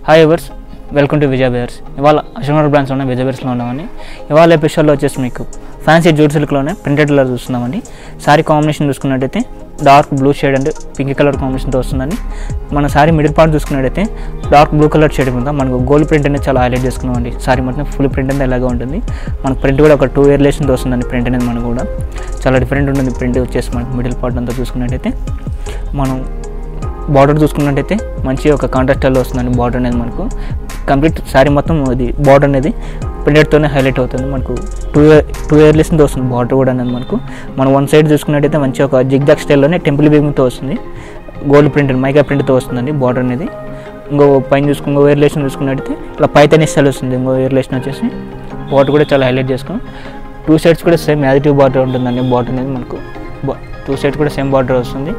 hi everyone welcome to Vijay bears ఇవాళ Ashok brands ఉన్న విజయ్ బేర్స్లో ఉన్నామని ఇవాళ ఎపిసోడ్లో వచ్చేసి మీకు ఫ్యాన్సీ జూట్ సిల్క్లోనే ప్రింటెడ్ కలర్ చూస్తున్నామండి సారీ కాంబినేషన్ చూసుకున్నట్టయితే dark blue shade and pink colour కాంబినేషన్తో వస్తుందండి మన సారీ మిడిల్ పార్ట్ చూసుకున్నట్టయితే డార్క్ బ్లూ కలర్ షేడ్ మీద మనకు గోల్డ్ ప్రింట్ అనేది చాలా హైలైట్ చేసుకున్నామండి సారీ మొత్తం ఫుల్ ప్రింట్ అనేది ఎలాగా ఉంటుంది మనకు ప్రింట్ కూడా ఒక టూ ఇయర్ లేషన్తో వస్తుందండి ప్రింట్ అనేది మనకు కూడా చాలా డిఫరెంట్ ఉంటుంది ప్రింట్ వచ్చేసి మనకి మిడిల్ పార్ట్ అంతా చూసుకున్నట్టయితే మనం బార్డర్ చూసుకున్నట్టయితే మంచి ఒక కాంట్రాస్టర్లో వస్తుందండి బార్డర్ అనేది మనకు కంప్లీట్ శారీ మొత్తం అది బార్డర్ అనేది ప్రింటెడ్తోనే హైలైట్ అవుతుంది మనకు టూ ఇయర్ టూ ఇయర్లెస్తో వస్తుంది బార్డర్ కూడా అనేది మనకు మనం వన్ సైడ్ చూసుకున్నట్టయితే మంచి ఒక జిగ్జాగ్ స్టైల్లోనే టెంపుల్ బీమింగ్తో వస్తుంది గోల్డ్ ప్రింట్ మైకా ప్రింట్తో వస్తుందండి బార్డర్ అనేది ఇంకో పైన చూసుకుని ఇంకో ఇయర్ లేషన్ చూసుకున్నట్టయితే ఇట్లా పైతని స్టైల్ వస్తుంది ఇంకో ఇయర్ లేషన్ వచ్చేసి బార్డర్ కూడా చాలా హైలైట్ చేసుకున్నాం టూ సైడ్స్ కూడా సేమ్ యాజిటివ్ బార్డర్ ఉంటుందండి బార్డర్ అనేది మనకు టూ సైడ్స్ కూడా సేమ్ బార్డర్ వస్తుంది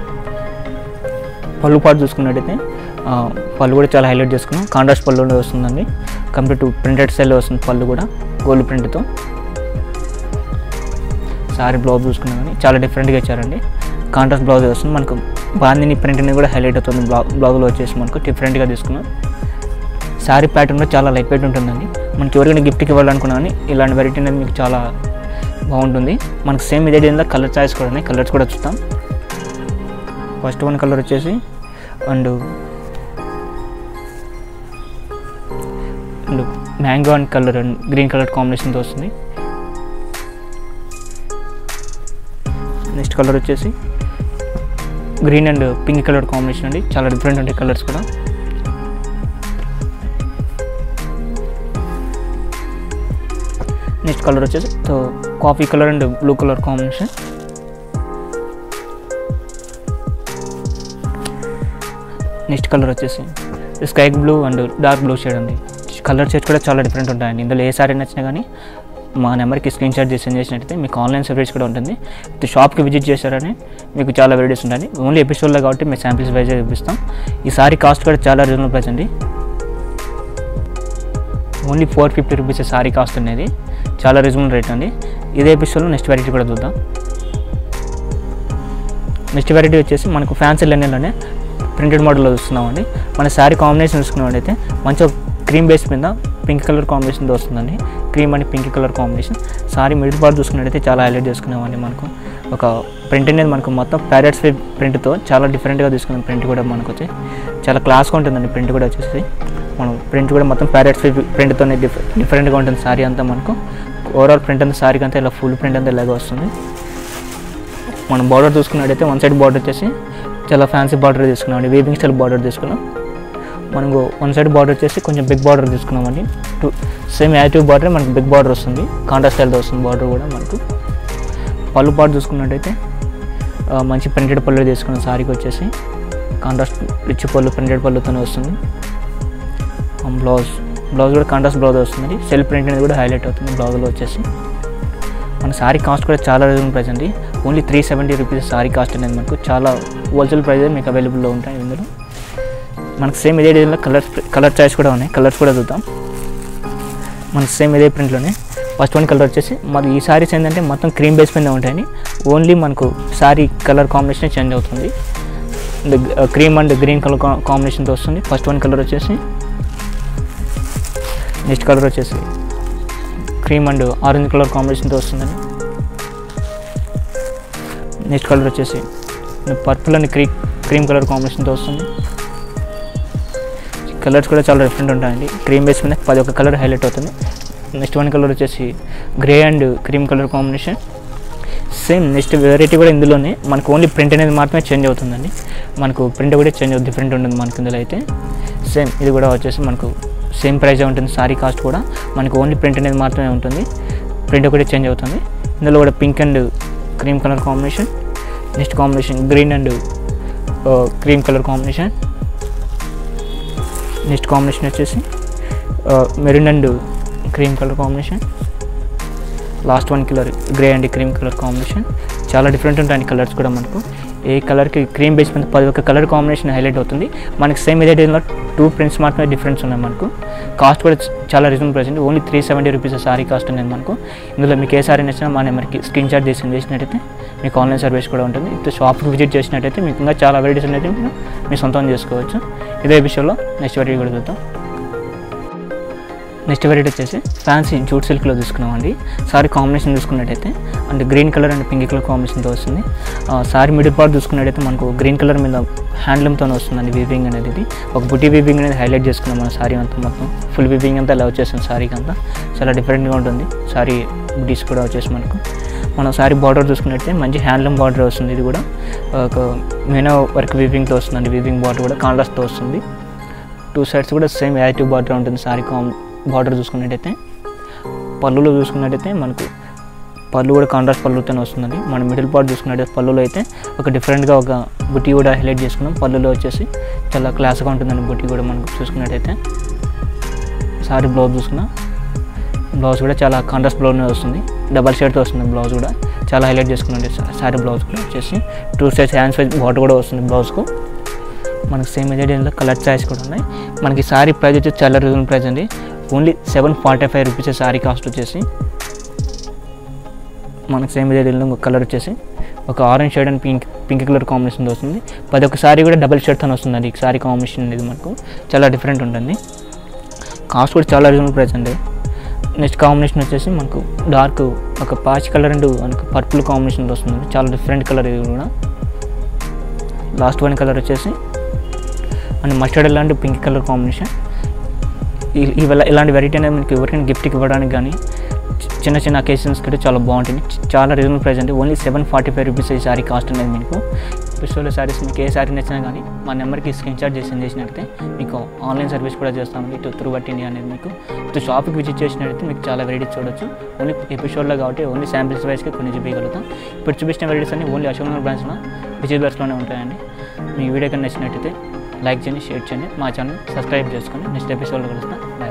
పళ్ళు పాటు చూసుకున్నట్టయితే ఆ, పళ్ళు కూడా చాలా హైలైట్ చేసుకున్నాం కాంట్రాస్ట్ పళ్ళు కూడా వస్తుందండి కంప్లీట్ ప్రింటెడ్ స్టైల్ వస్తుంది పళ్ళు కూడా గోల్డ్ ప్రింట్తో సారీ బ్లౌజ్ చూసుకున్నాం కానీ చాలా డిఫరెంట్గా ఇచ్చారండి కాంట్రాస్ట్ బ్లౌజ్ వస్తుంది మనకు బాందిని ప్రింట్ అనేది కూడా హైలైట్ అవుతుంది బ్లౌ బ్లౌజ్లో వచ్చేసి మనకు డిఫరెంట్గా తీసుకున్నాం శారీ ప్యాటర్న్ కూడా చాలా లైట్ వెయిట్ ఉంటుందండి మనకి ఎవరికైనా గిఫ్ట్కి ఇవ్వాలనుకున్నా కానీ ఇలాంటి వెరైటీ అనేది మీకు చాలా బాగుంటుంది మనకు సేమ్ ఇదే డిజైన్లో కలర్ చాయిస్ కూడా ఉన్నాయి కలర్స్ కూడా చూస్తాం ఫస్ట్ వన్ కలర్ వచ్చేసి and and mango and colour and green colour కాంబినేషన్తో వస్తుంది నెక్స్ట్ కలర్ వచ్చేసి green and pink colour combination అండి చాలా డిఫరెంట్ ఉంటాయి కలర్స్ కూడా నెక్స్ట్ కలర్ వచ్చేసి coffee colour and blue colour combination next colour వచ్చేసి sky blue and dark blue shade ఉంది కలర్ షేడ్స్ కూడా చాలా డిఫరెంట్ ఉంటాయండి ఇందులో ఏ సారీ నచ్చినా కానీ మా నెంబర్కి స్క్రీన్ షాట్ చేసి సెండ్ చేసినట్టయితే మీకు ఆన్లైన్ సర్వీస్ కూడా ఉంటుంది ఇది షాప్కి విజిట్ చేశారని మీకు చాలా వెరైటీస్ ఉంటాయి ఓన్లీ ఎపిసోడ్లో కాబట్టి మేము శాంపిల్స్ వైజ్ చూపిస్తాం ఈ సారీ కాస్ట్ కూడా చాలా రీజనబుల్ ప్రైస్ అండి only four fifty rupees sari cost అనేది చాలా రీజనబుల్ రేట్ అండి ఇదే ఎపిసోడ్లో నెక్స్ట్ వెరైటీ కూడా చూద్దాం నెక్స్ట్ వెరైటీ వచ్చేసి మనకు ఫ్యాన్సీ లెన్నెల్లోనే ప్రింటెడ్ మోడల్లో చూస్తున్నామండి మన శారీ కాంబినేషన్ చూసుకున్నట్టయితే మంచి క్రీమ్ బేస్ మీద పింక్ కలర్ కాంబినేషన్తో వస్తుందండి cream and pink colour combination sari middle part చూసుకున్నట్టయితే చాలా హైలైట్ చేసుకున్నామండి మనకు ఒక ప్రింట్ అనేది మనకు మొత్తం ప్యారెట్స్ ప్రింట్తో చాలా డిఫరెంట్గా తీసుకున్నాం ప్రింట్ కూడా మనకు వచ్చి చాలా క్లాస్గా ఉంటుందండి ప్రింట్ కూడా వచ్చేసి మనం ప్రింట్ కూడా మొత్తం ప్యారెట్స్ ప్రింట్తోనే డిఫ డిఫరెంట్గా ఉంటుంది సారీ అంతా మనకు ఓవరాల్ ప్రింట్ అంతా సారీకి అంతా ఇలా ఫుల్ ప్రింట్ అంతా ఇలాగ వస్తుంది మనం బార్డర్ చూసుకున్నట్టయితే వన్ సైడ్ బార్డర్ వచ్చేసి చాలా ఫ్యాన్సీ బార్డర్ తీసుకున్నాం వీవింగ్ స్టైల్ బార్డర్ తీసుకున్నాం మనకు వన్ సైడ్ బార్డర్ వచ్చేసి కొంచెం బిగ్ బార్డర్ తీసుకున్నామండి టూ సేమ్ యాక్టివ్ బార్డర్ మనకు బిగ్ బార్డర్ వస్తుంది కాంట్రాస్ట్ స్టైల్తో వస్తుంది బార్డర్ కూడా మనకు పళ్ళు పాటు చూసుకున్నట్టయితే ఆ, మంచి ప్రింటెడ్ పళ్ళు తీసుకున్నాం సారీకి వచ్చేసి కాంట్రాస్ట్ రిచ్ పళ్ళు ప్రింటెడ్ పళ్ళుతోనే వస్తుంది బ్లౌజ్ బ్లౌజ్ కూడా కాంట్రాస్ట్ బ్లౌజ్ వస్తుంది సెల్ఫ్ ప్రింట్ అనేది కూడా హైలైట్ అవుతుంది బ్లౌజ్లో వచ్చేసి మన సారీ కాస్ట్ కూడా చాలా రీజనబుల్ ప్రైస్ అండి only three seventy rupees sari cost అనేది మనకు చాలా హోల్సేల్ ప్రైస్ మీకు అవైలబుల్లో ఉంటాయి ఇందులో మనకు సేమ్ ఇదే డిజైన్లో కలర్ కలర్ చాయిస్ కూడా ఉన్నాయి కలర్స్ కూడా చూద్దాం మనకు సేమ్ ఇదే ప్రింట్లోనే ఫస్ట్ వన్ కలర్ వచ్చేసి మరి ఈ సారీస్ ఏంటంటే మొత్తం క్రీమ్ బేస్ మీద ఉంటాయండి ఓన్లీ మనకు సారీ కలర్ కాంబినేషన్ చేంజ్ అవుతుంది క్రీమ్ అండ్ గ్రీన్ కలర్ కాంబినేషన్తో వస్తుంది ఫస్ట్ వన్ కలర్ వచ్చేసి నెక్స్ట్ కలర్ వచ్చేసి క్రీమ్ అండ్ ఆరెంజ్ కలర్ కాంబినేషన్తో వస్తుందండి నెక్స్ట్ కలర్ వచ్చేసి పర్పుల్ అండ్ క్రీ క్రీమ్ కలర్ కాంబినేషన్తో వస్తుంది కలర్స్ కూడా చాలా డిఫరెంట్ ఉంటాయండి క్రీమ్ బేస్ మీద పది ఒక కలర్ హైలైట్ అవుతుంది నెక్స్ట్ వన్ కలర్ వచ్చేసి grey and cream colour combination same next variety కూడా ఇందులోనే మనకు ఓన్లీ ప్రింట్ అనేది మాత్రమే చేంజ్ అవుతుందండి మనకు ప్రింట్ కూడా చేంజ్ అవుతుంది డిఫరెంట్ ఉంటుంది మనకి ఇందులో అయితే సేమ్ ఇది కూడా వచ్చేసి మనకు సేమ్ ప్రైజే ఉంటుంది సారీ కాస్ట్ కూడా మనకు ఓన్లీ ప్రింట్ అనేది మాత్రమే ఉంటుంది ప్రింట్ కూడా చేంజ్ అవుతుంది ఇందులో కూడా pink and cream colour combination next combination green and cream colour combination next combination వచ్చేసి maroon and cream colour combination last one colour grey and cream colour combination చాలా different ఉంటాయి కలర్స్ కూడా మనకు ఏ కలర్కి క్రీమ్ బేస్ మీద పది ఒక colour combination highlight అవుతుంది మనకి సేమ్ ఇదే డిజైన్లో టూ ప్రింట్స్ మాత్రమే డిఫరెన్స్ ఉన్నాయి మనకు కాస్ట్ కూడా చ- చాలా రీజనబుల్ ప్రైస్ అండి only three seventy rupees sari cost అనేది మనకు ఇందులో మీకు ఏ సారీ నచ్చినా మా నెంబర్కి స్క్రీన్ షాట్ తీసి చేసినట్టయితే మీకు ఆన్లైన్ సర్వీస్ కూడా ఉంటుంది ఇప్పుడు షాప్కి విజిట్ చేసినట్టయితే మీకు ఇంకా చాలా వెరైటీస్ అనేది మీరు మీ సొంతం చేసుకోవచ్చు ఇదే విషయంలో నెక్స్ట్ వెరైటీ కూడా చూద్దాం నెక్స్ట్ వెరైటీ వచ్చేసి ఫ్యాన్సీ జూట్ సిల్క్లో తీసుకున్నామండి సారీ కాంబినేషన్ చూసుకున్నట్టయితే అంటే green colour and pink colour కాంబినేషన్తో వస్తుంది ఆ, సారీ మిడిల్ పార్ట్ చూసుకున్నట్టయితే మనకు గ్రీన్ కలర్ మీద హ్యాండ్లూమ్తో వస్తుందండి వీవింగ్ అనేది ఇది ఒక బుటీ వీవింగ్ అనేది హైలైట్ చేసుకున్నాం మన సారీ అంతా మొత్తం ఫుల్ వీవింగ్ అంతా అలా వచ్చేస్తుంది సారీకి అంతా చాలా డిఫరెంట్గా ఉంటుంది సారీ బుటీస్ కూడా వచ్చేసి మనకు మనం సారీ బార్డర్ చూసుకున్నట్టయితే మంచి హ్యాండ్లూమ్ బార్డర్ వస్తుంది ఇది కూడా ఒక మెయిన్ వర్క్ వీవింగ్తో వస్తుందండి వీవింగ్ బార్డర్ కూడా కాంట్రాస్ట్తో వస్తుంది టూ సైడ్స్ కూడా సేమ్ యాక్టివ్ బార్డర్ ఉంటుంది సారీ కామ్ బార్డర్ చూసుకున్నట్టయితే పళ్ళులో చూసుకున్నట్టయితే మనకు పళ్ళు కూడా కాంట్రాస్ట్ పళ్ళుతోనే వస్తుందండి మన మిడిల్ పార్ట్ చూసుకున్నట్టయితే పళ్ళులో అయితే ఒక డిఫరెంట్గా ఒక బుట్టి కూడా హైలైట్ చేసుకున్నాం పళ్ళులో వచ్చేసి చాలా క్లాస్గా ఉంటుందండి బుట్టి కూడా మనకు చూసుకున్నట్టయితే సారీ బ్లౌజ్ చూసుకున్నా బ్లౌజ్ కూడా చాలా కాంట్రాస్ట్ బ్లౌజ్ వస్తుంది డబల్ షేడ్తో వస్తుంది బ్లౌజ్ కూడా చాలా హైలైట్ చేసుకున్నాండి సారీ బ్లౌజ్ కూడా వచ్చేసి two sides hands wise border కూడా వస్తుంది బ్లౌజ్కు మనకి సేమ్ ఇదే డిజైన్లో కలర్ చాయిస్ కూడా ఉన్నాయి మనకి సారీ ప్రైస్ వచ్చి చాలా రీజనబుల్ ప్రైస్ అండి only seven forty five rupees sari cost వచ్చేసి మనకి సేమ్ ఇదే డిజైన్లో ఒక కలర్ వచ్చేసి ఒక orange shade and pink pink colour combination వస్తుంది ప్రతి ఒక్క సారీ కూడా డబల్ షేడ్తో వస్తుంది ఈ సారీ కాంబినేషన్ అనేది మనకు చాలా డిఫరెంట్ ఉంటుంది కాస్ట్ కూడా చాలా రీజనబుల్ ప్రైస్ అండి నెక్స్ట్ కాంబినేషన్ వచ్చేసి మనకు డార్క్ ఒక పాచ్ కలర్ అండ్ మనకు పర్పుల్ కాంబినేషన్లో వస్తుంది చాలా డిఫరెంట్ కలర్ ఇది కూడా లాస్ట్ వన్ కలర్ వచ్చేసి అండ్ మస్టర్డ్ లాంటి పింక్ కలర్ కాంబినేషన్ ఈ- ఇవి ఇలాంటి వెరైటీ అనేది మనకి ఎవరికైనా గిఫ్ట్కి ఇవ్వడానికి కానీ చి- చిన్న చిన్న అకేషన్స్కి అయితే చాలా బాగుంటుంది చ- చాలా రీజనబుల్ ప్రైస్ అంటే only seven forty five rupees ఈ సారీ కాస్ట్ అనేది మీకు పిస్టోలో సారీస్ మీకు ఏ సారీ నచ్చినా కానీ మా నెంబర్కి స్క్రీన్ షాట్ చేసి సెండ్ చేసినట్టయితే మీకు ఆన్లైన్ సర్వీస్ కూడా చేస్తామండి ఇటు త్రూ బట్ ఇండియా అనేది మీకు ఇటు షాప్కి విజిట్ చేసినట్టయితే మీకు చాలా వెరైటీస్ చూడొచ్చు ఓన్లీ ఎపిసోడ్లో కాబట్టి ఓన్లీ శాంపిల్స్ వైస్కి కొన్ని చూపించగలుగుతాం ఇప్పుడు చూపించిన వెరైటీస్ అన్ని ఓన్లీ అశోక్ నగర్ బ్రాంచ్లో విజయ్ బ్రాంచ్లోనే ఉంటాయండి మీ వీడియో కన్నా నచ్చినట్టయితే లైక్ చేయండి షేర్ చేయండి మా ఛానల్ సబ్స్క్రైబ్ చేసుకోండి నెక్స్ట్ ఎపిసోడ్లో కలుస్తాం బాయ్